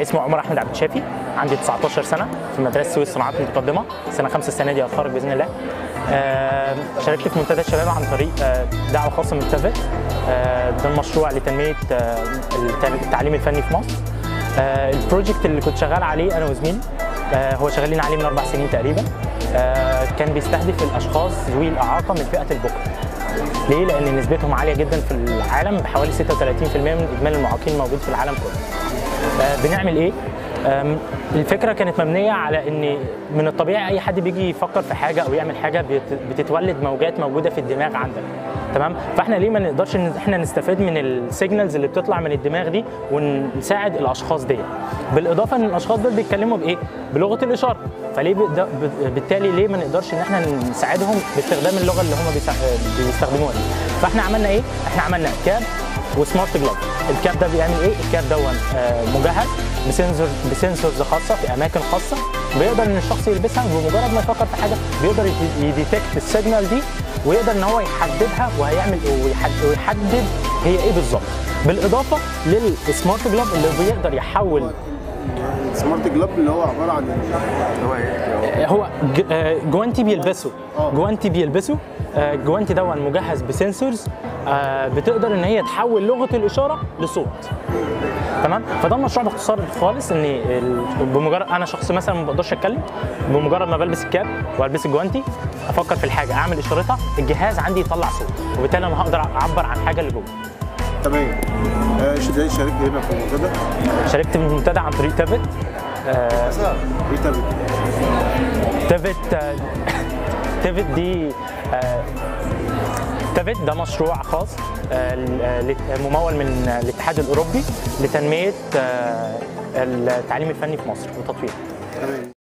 اسمي عمر احمد عبد الشافي عندي 19 سنه في مدرسه سويس صناعات متقدمه سنه خمسه السنه دي هتخرج باذن الله آه، شاركت في منتدى الشباب عن طريق آه، دعوه خاصه من تافت آه، ده المشروع لتنميه آه، الت- التعليم الفني في مصر آه، البروجكت اللي كنت شغال عليه انا وزميلي آه، هو شغالين عليه من اربع سنين تقريبا آه، كان بيستهدف الاشخاص ذوي الاعاقه من فئه البكر ليه؟ لان نسبتهم عاليه جدا في العالم بحوالي 36% من اجمالي المعاقين الموجود في العالم كله. آه، بنعمل ايه؟ آم، الفكره كانت مبنيه على ان من الطبيعي اي حد بيجي يفكر في حاجه او يعمل حاجه بت- بتتولد موجات موجوده في الدماغ عندك تمام فاحنا ليه ما نقدرش ان احنا نستفاد من السيجنالز اللي بتطلع من الدماغ دي ونساعد الاشخاص دي بالاضافه ان الاشخاص دول بيتكلموا بايه بلغه الاشاره فليه بد- ب- بالتالي ليه ما نقدرش ان احنا نساعدهم باستخدام اللغه اللي هم بيسا- بيستخدموها دي فاحنا عملنا ايه احنا عملنا كاب وسمارت جلوف الكاب ده بيعمل ايه الكاب دون آه، مجهز بسنسور بسنسورز خاصه في اماكن خاصه بيقدر ان الشخص يلبسها بمجرد ما يفكر في حاجه بيقدر يدي- يديتكت السيجنال دي ويقدر ان هو يحددها وهيعمل ويحد- ويحدد هي ايه بالظبط بالاضافه للسمارت جلوف اللي بيقدر يحول سمارت جلاب اللي هو عباره عن هو ايه؟ هو ج- آه، جوانتي بيلبسه آه. جوانتي بيلبسه آه، جوانتي دون مجهز بسنسورز آه، بتقدر ان هي تحول لغه الاشاره لصوت تمام فده المشروع باختصار خالص ان ال- بمجرد انا شخص مثلا ما بقدرش اتكلم بمجرد ما بلبس الكاب والبس الجوانتي افكر في الحاجه اعمل اشارتها الجهاز عندي يطلع صوت وبالتالي انا هقدر اعبر عن حاجه اللي جوه تمام آه، ازاي شاركت هنا في المنتدى؟ شاركت في المنتدى عن طريق تافت آه، ايه تابت؟ تافت آه، تافت دي آه، تافت ده مشروع خاص آه، ل- آه، لت- ممول من آه، الاتحاد الاوروبي لتنميه آه، التعليم الفني في مصر وتطويره تمام